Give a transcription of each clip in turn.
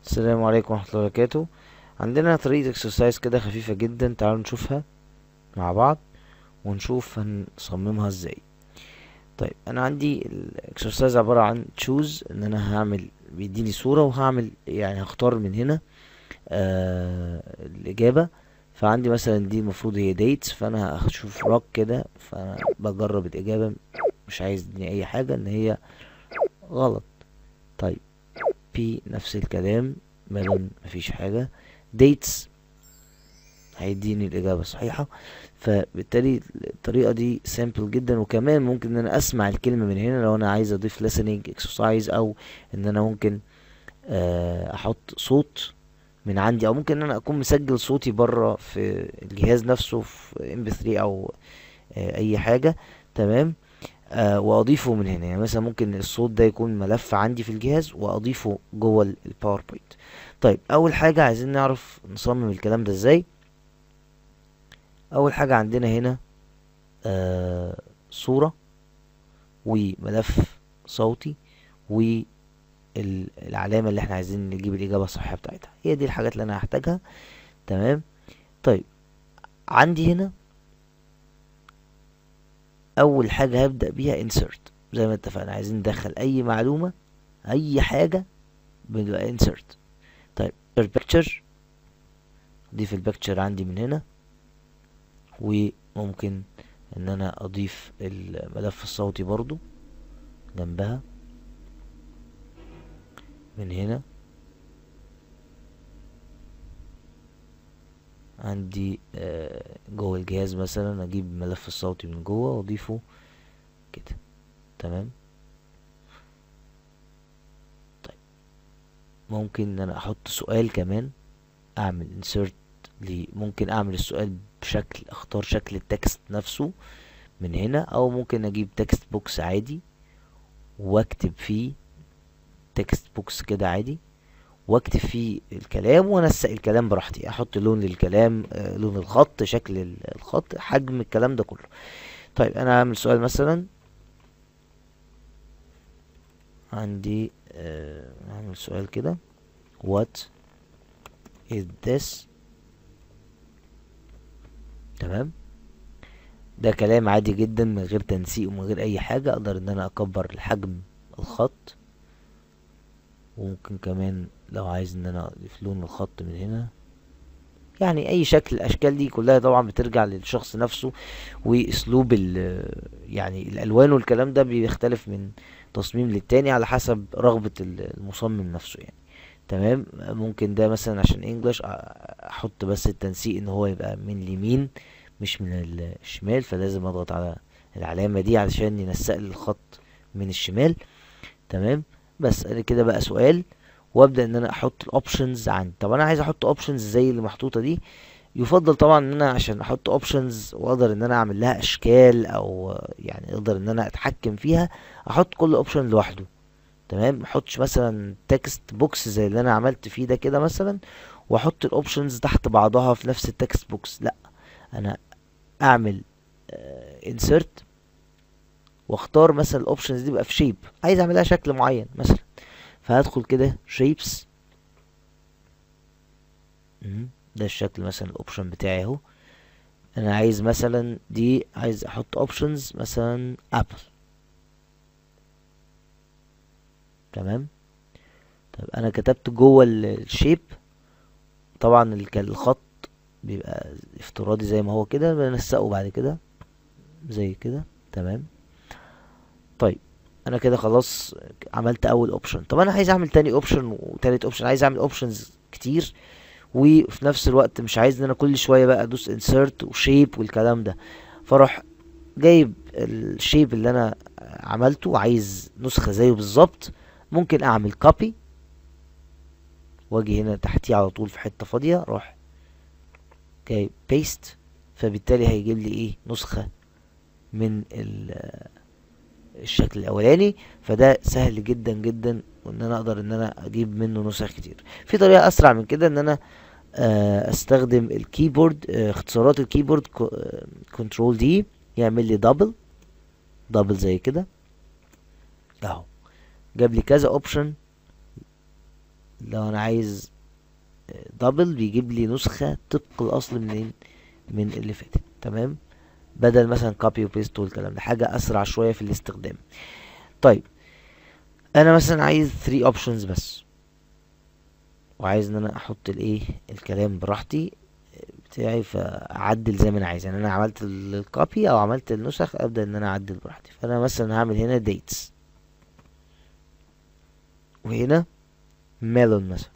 السلام عليكم ورحمة الله وبركاته عندنا طريقة اكسرسايز كده خفيفة جدا تعالوا نشوفها مع بعض ونشوف هنصممها ازاي طيب انا عندي الاكسرسايز عبارة عن تشوز ان انا هعمل بيديني صورة وهعمل يعني هختار من هنا آه الاجابة فعندي مثلا دي المفروض هي ديتس فانا هشوف روك كده فانا بجرب الاجابة مش عايز يديني اي حاجة ان هي غلط طيب بي نفس الكلام مالون مفيش حاجة ديتس هيديني الإجابة الصحيحة فبالتالي الطريقة دي سامبل جدا وكمان ممكن ان انا اسمع الكلمة من هنا لو انا عايز اضيف listening exercise او ان انا ممكن آه، احط صوت من عندي او ممكن ان انا اكون مسجل صوتي بره في الجهاز نفسه في ام بي 3 او آه، اي حاجة تمام آه واضيفه من هنا يعني مثلا ممكن الصوت ده يكون ملف عندي في الجهاز واضيفه جوه الباوربوينت طيب اول حاجة عايزين نعرف نصمم الكلام ده ازاي اول حاجة عندنا هنا آه صورة وملف صوتي والعلامة اللي احنا عايزين نجيب الاجابة الصحيحة بتاعتها هي دي الحاجات اللي انا هحتاجها تمام طيب عندي هنا اول حاجة هبدأ بيها insert زي ما اتفقنا عايزين ندخل اي معلومة اي حاجة بنبقى insert طيب picture اضيف البكتشر عندي من هنا وممكن ان انا اضيف الملف الصوتي برضو جنبها من هنا عندي آه، جوه الجهاز مثلا اجيب الملف الصوتي من جوه واضيفه كده تمام طيب ممكن ان انا احط سؤال كمان اعمل insert لي ممكن اعمل السؤال بشكل اختار شكل التكست نفسه من هنا او ممكن اجيب تكست بوكس عادي واكتب فيه تكست بوكس كده عادي واكتب فيه الكلام وانسق الكلام براحتي احط لون للكلام آه، لون الخط شكل ال- الخط حجم الكلام ده كله طيب انا هعمل سؤال مثلا عندي آه، هعمل سؤال كده what is this تمام ده كلام عادي جدا من غير تنسيق ومن غير اي حاجة اقدر ان انا اكبر الحجم الخط وممكن كمان لو عايز ان انا اضيف لون الخط من هنا يعني اي شكل الاشكال دي كلها طبعا بترجع للشخص نفسه واسلوب ال يعني الالوان والكلام ده بيختلف من تصميم للتاني على حسب رغبة ال- المصمم نفسه يعني تمام ممكن ده مثلا عشان انجلش احط بس التنسيق ان هو يبقى من اليمين مش من ال- الشمال فلازم اضغط على العلامة دي علشان ينسق لي الخط من الشمال تمام بس انا كده بقى سؤال وابدا ان انا احط الاوبشنز عندي طب انا عايز احط اوبشنز زي اللي محطوطه دي يفضل طبعا ان انا عشان احط اوبشنز واقدر ان انا اعمل لها اشكال او يعني اقدر ان انا اتحكم فيها احط كل اوبشن لوحده تمام ما احطش مثلا تكست بوكس زي اللي انا عملت فيه ده كده مثلا واحط الاوبشنز تحت بعضها في نفس التكست بوكس لا انا اعمل انسرت واختار مثلا الاوبشنز دي بقى في شيب عايز اعملها شكل معين مثلا فهدخل كده شيبس ده الشكل مثلا الاوبشن بتاعي اهو انا عايز مثلا دي عايز احط اوبشنز مثلا ابل تمام طب انا كتبت جوه الشيب طبعا الك- الخط بيبقى افتراضي زي ما هو كده بنسقه بعد كده زي كده تمام طيب انا كده خلاص عملت اول اوبشن طب انا عايز اعمل تاني اوبشن وتالت اوبشن عايز اعمل اوبشنز كتير وفي نفس الوقت مش عايز ان انا كل شويه بقى ادوس انسرت وشيب والكلام ده فاروح جايب الشيب اللي انا عملته وعايز نسخه زيه بالظبط ممكن اعمل كوبي واجي هنا تحتيه على طول في حته فاضيه اروح جايب بيست فبالتالي هيجيب لي ايه نسخه من ال- الشكل الاولاني فده سهل جدا جدا وان انا اقدر ان انا اجيب منه نسخ كتير في طريقه اسرع من كده ان انا آه، استخدم الكيبورد آه، اختصارات الكيبورد كنترول دي يعمل لي دبل دبل زي كده اهو جاب لي كذا اوبشن لو انا عايز دبل بيجيب لي نسخة طبق الاصل منين من اللي فاتت تمام بدل مثلا كوبي وبيست والكلام ده حاجة اسرع شوية في الاستخدام طيب انا مثلا عايز 3 اوبشنز بس وعايز ان انا احط الايه الكلام براحتي بتاعي فاعدل زي ما انا عايز يعني انا عملت الكوبي او عملت النسخ ابدا ان انا اعدل براحتي فانا مثلا هعمل هنا dates وهنا ميلون مثلا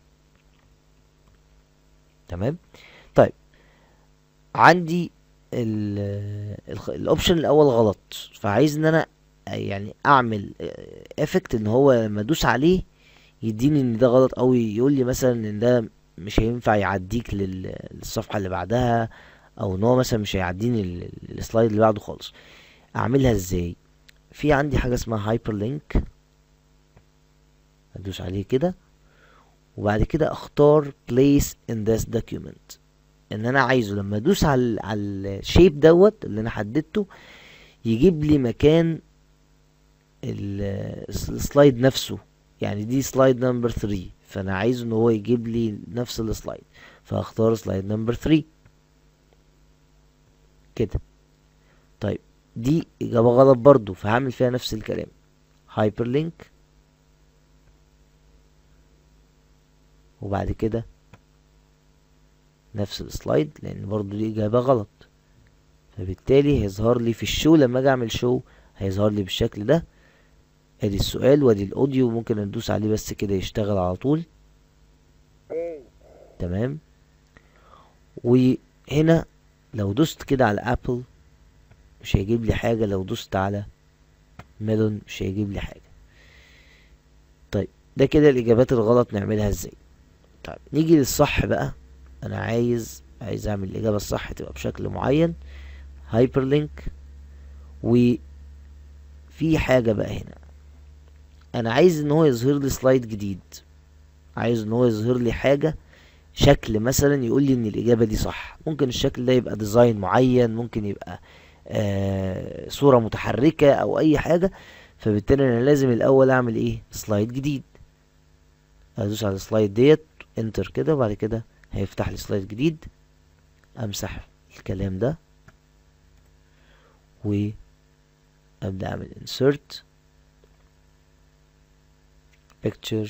تمام طيب عندي الاوبشن الاول غلط فعايز ان انا يعني اعمل افكت ان هو لما ادوس عليه يديني ان ده غلط او يقول لي مثلا ان ده مش هينفع يعديك للصفحة اللي بعدها او ان هو مثلا مش هيعديني السلايد اللي بعده خالص اعملها ازاي في عندي حاجة اسمها هايبر لينك ادوس عليه كده وبعد كده اختار place in this document ان انا عايزه لما ادوس على على الشيب دوت اللي انا حددته يجيب لي مكان السلايد نفسه يعني دي سلايد نمبر 3 فانا عايز ان هو يجيب لي نفس السلايد فاختار سلايد نمبر 3 كده طيب دي اجابة غلط برضو فهعمل فيها نفس الكلام هايبر لينك وبعد كده نفس السلايد لان برضو دي اجابة غلط فبالتالي هيظهر لي في الشو لما اجي اعمل شو هيظهر لي بالشكل ده ادي السؤال وادي الاوديو ممكن ندوس عليه بس كده يشتغل على طول تمام وهنا لو دوست كده على ابل مش هيجيب لي حاجة لو دوست على ميلون مش هيجيب لي حاجة طيب ده كده الاجابات الغلط نعملها ازاي طيب نيجي للصح بقى انا عايز عايز اعمل الاجابة الصح تبقى بشكل معين هايبر لينك وفي حاجة بقى هنا انا عايز ان هو يظهر لي سلايد جديد عايز ان هو يظهر لي حاجة شكل مثلا يقول لي ان الاجابة دي صح ممكن الشكل ده يبقى ديزاين معين ممكن يبقى آه صورة متحركة او اي حاجة فبالتالي انا لازم الاول اعمل ايه سلايد جديد ادوس على السلايد ديت انتر كده وبعد كده هيفتح لي سلايد جديد امسح الكلام ده وابدا اعمل insert picture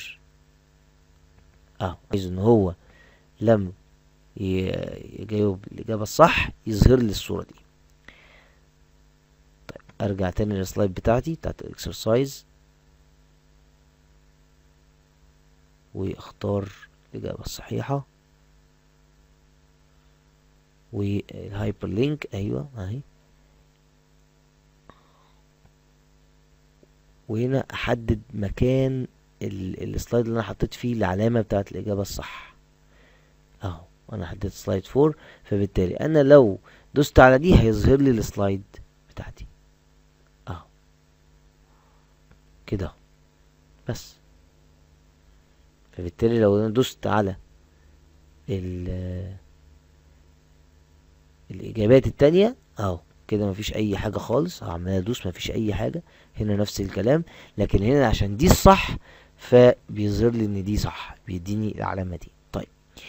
اه عايز ان هو لما يجاوب الاجابة الصح يظهر لي الصورة دي طيب ارجع تاني للسلايد بتاعتي بتاعت الاكسرسايز واختار الاجابة الصحيحة والهايبر لينك ايوه اهي وهنا احدد مكان السلايد اللي انا حطيت فيه العلامة بتاعت الاجابة الصح اهو انا حددت سلايد فور فبالتالي انا لو دوست على دي هيظهر لي السلايد بتاعتي اهو كده بس فبالتالي لو انا دوست على ال الاجابات التانية اهو كده مفيش اي حاجة خالص عمال ادوس مفيش اي حاجة هنا نفس الكلام لكن هنا عشان دي الصح فبيظهر لي ان دي صح بيديني العلامة دي طيب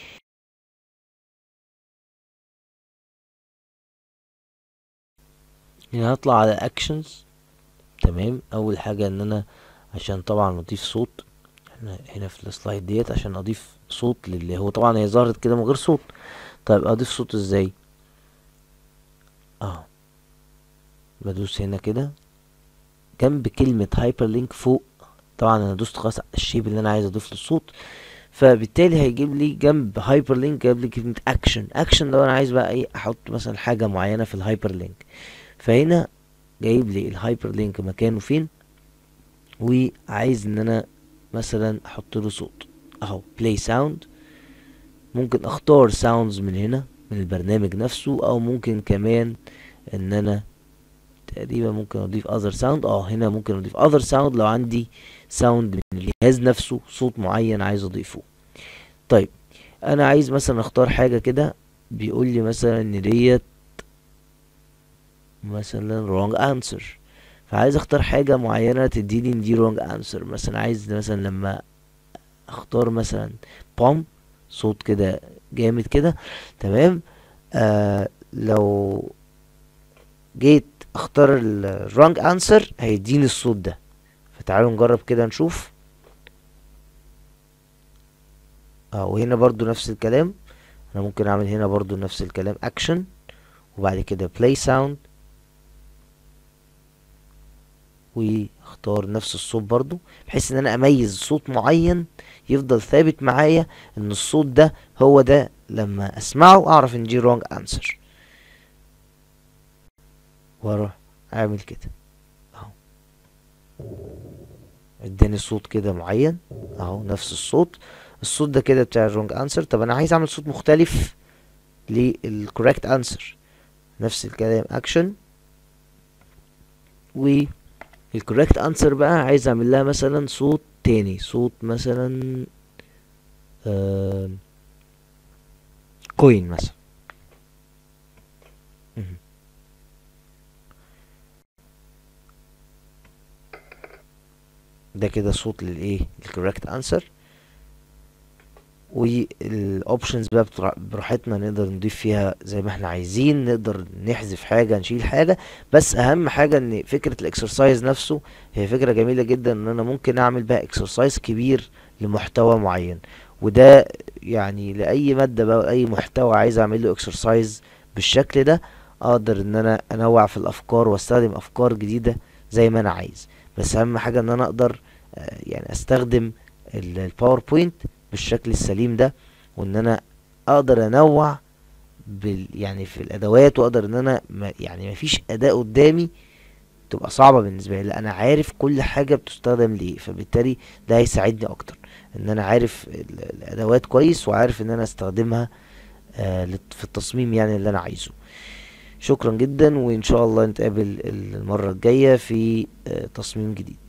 هنا هطلع على اكشنز تمام اول حاجة ان انا عشان طبعا نضيف صوت احنا هنا في السلايد ديت عشان اضيف صوت للي هو طبعا هي ظهرت كده من غير صوت طيب اضيف صوت ازاي اه بدوس هنا كده جنب كلمة هايبر لينك فوق طبعا انا دوست خلاص على الشيب اللي انا عايز اضيف له الصوت فبالتالي هيجيب لي جنب هايبر لينك جايب لي كلمة اكشن اكشن لو انا عايز بقى ايه احط مثلا حاجة معينة في الهايبر لينك فهنا جايب لي الهايبر لينك مكانه فين وعايز ان انا مثلا احط له صوت اهو بلاي ساوند ممكن اختار ساوندز من هنا من البرنامج نفسه او ممكن كمان ان انا تقريبا ممكن اضيف other sound اه هنا ممكن اضيف other sound لو عندي ساوند من الجهاز نفسه صوت معين عايز اضيفه طيب انا عايز مثلا اختار حاجة كده بيقول لي مثلا ان ديت مثلا wrong answer فعايز اختار حاجة معينة تديني ان دي wrong answer مثلا عايز مثلا لما اختار مثلا بوم صوت كده جامد كده تمام آه لو جيت اختار الرونج انسر هيديني الصوت ده فتعالوا نجرب كده نشوف اه وهنا برضو نفس الكلام انا ممكن اعمل هنا برضو نفس الكلام اكشن وبعد كده بلاي ساوند واختار نفس الصوت برضو بحيث ان انا اميز صوت معين يفضل ثابت معايا ان الصوت ده هو ده لما اسمعه اعرف ان دي wrong answer واروح اعمل كده اهو اداني صوت كده معين اهو نفس الصوت الصوت ده كده بتاع الرونج انسر طب انا عايز اعمل صوت مختلف للكوريكت انسر نفس الكلام اكشن والكوريكت انسر بقى عايز اعمل لها مثلا صوت تاني صوت مثلا آه كوين مثلا مهم. ده كده صوت للايه الكوريكت انسر والاوبشنز بقى بترا- براحتنا نقدر نضيف فيها زي ما احنا عايزين نقدر نحذف حاجة نشيل حاجة بس اهم حاجة ان فكرة الاكسرسايز نفسه هي فكرة جميلة جدا ان انا ممكن اعمل بقى اكسرسايز كبير لمحتوى معين وده يعني لاي مادة بقى اي محتوى عايز اعمل له اكسرسايز بالشكل ده اقدر ان انا انوع في الافكار واستخدم افكار جديدة زي ما انا عايز بس اهم حاجة ان انا اقدر آه، يعني استخدم الباوربوينت بالشكل السليم ده وان انا اقدر انوع بال يعني في الادوات واقدر ان انا ما يعني مفيش اداة قدامي تبقى صعبة بالنسبة لي لا انا عارف كل حاجة بتستخدم ليه فبالتالي ده هيساعدني اكتر ان انا عارف ال- الادوات كويس وعارف ان انا استخدمها آه لت- في التصميم يعني اللي انا عايزه شكرا جدا وان شاء الله نتقابل المرة الجاية في آه تصميم جديد